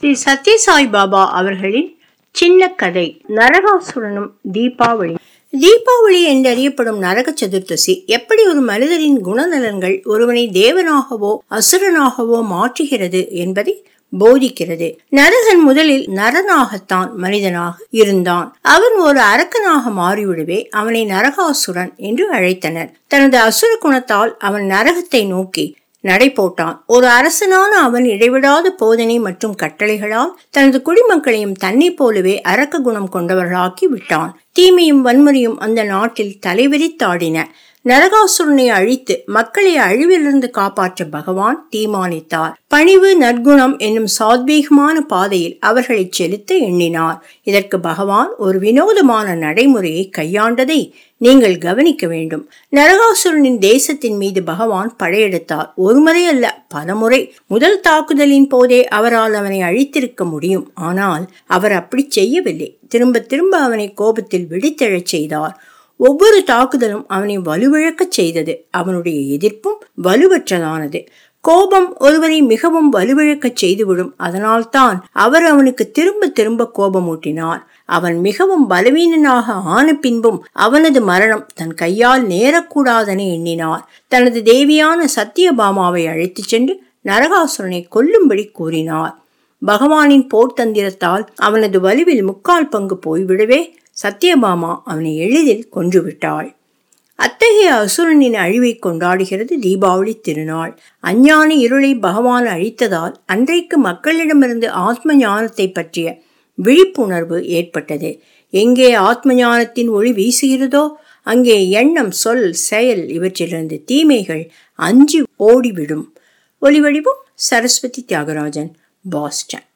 ஸ்ரீ சத்யசாய் பாபா அவர்களின் சின்ன கதை நரகாசுரனும் தீபாவளி தீபாவளி என்றறியப்படும் நரக சதுர்த்தசி எப்படி ஒரு மனிதரின் குணநலன்கள் ஒருவனை தேவனாகவோ அசுரனாகவோ மாற்றுகிறது என்பதை போதிக்கிறது நரகன் முதலில் நரனாகத்தான் மனிதனாக இருந்தான் அவன் ஒரு அரக்கனாக மாறிவிடவே அவனை நரகாசுரன் என்று அழைத்தனர் தனது அசுர குணத்தால் அவன் நரகத்தை நோக்கி நடை போட்டான் ஒரு அரசனான அவன் இடைவிடாத போதனை மற்றும் கட்டளைகளால் தனது குடிமக்களையும் தன்னை போலவே அரக்க குணம் கொண்டவர்களாக்கி விட்டான் தீமையும் வன்முறையும் அந்த நாட்டில் தலைவிரித்தாடின நரகாசுரனை அழித்து மக்களை அழிவிலிருந்து காப்பாற்ற பகவான் தீர்மானித்தார் பணிவு நற்குணம் என்னும் சாத்வீகமான பாதையில் அவர்களை செலுத்த எண்ணினார் இதற்கு பகவான் ஒரு வினோதமான நடைமுறையை கையாண்டதை நீங்கள் கவனிக்க வேண்டும் நரகாசுரனின் தேசத்தின் மீது பகவான் படையெடுத்தார் ஒருமுறை அல்ல பலமுறை முதல் தாக்குதலின் போதே அவரால் அவனை அழித்திருக்க முடியும் ஆனால் அவர் அப்படி செய்யவில்லை திரும்ப திரும்ப அவனை கோபத்தில் வெடித்தெழச் செய்தார் ஒவ்வொரு தாக்குதலும் அவனை வலுவிழக்கச் செய்தது அவனுடைய எதிர்ப்பும் வலுவற்றதானது கோபம் ஒருவரை மிகவும் வலுவிழக்கச் செய்துவிடும் அதனால்தான் அவர் அவனுக்கு திரும்ப திரும்ப கோபமூட்டினார் அவன் மிகவும் பலவீனனாக ஆன பின்பும் அவனது மரணம் தன் கையால் நேரக்கூடாதென எண்ணினார் தனது தேவியான சத்தியபாமாவை அழைத்துச் சென்று நரகாசுரனை கொல்லும்படி கூறினார் பகவானின் போர்த்தந்திரத்தால் அவனது வலுவில் முக்கால் பங்கு போய்விடவே சத்யபாமா அவனை எளிதில் கொன்றுவிட்டாள் அத்தகைய அசுரனின் அழிவை கொண்டாடுகிறது தீபாவளி திருநாள் அஞ்ஞான இருளை பகவான் அழித்ததால் அன்றைக்கு மக்களிடமிருந்து ஆத்ம ஞானத்தை பற்றிய விழிப்புணர்வு ஏற்பட்டது எங்கே ஆத்ம ஞானத்தின் ஒளி வீசுகிறதோ அங்கே எண்ணம் சொல் செயல் இவற்றிலிருந்து தீமைகள் அஞ்சி ஓடிவிடும் ஒலிவடிவும் சரஸ்வதி தியாகராஜன் பாஸ்டன்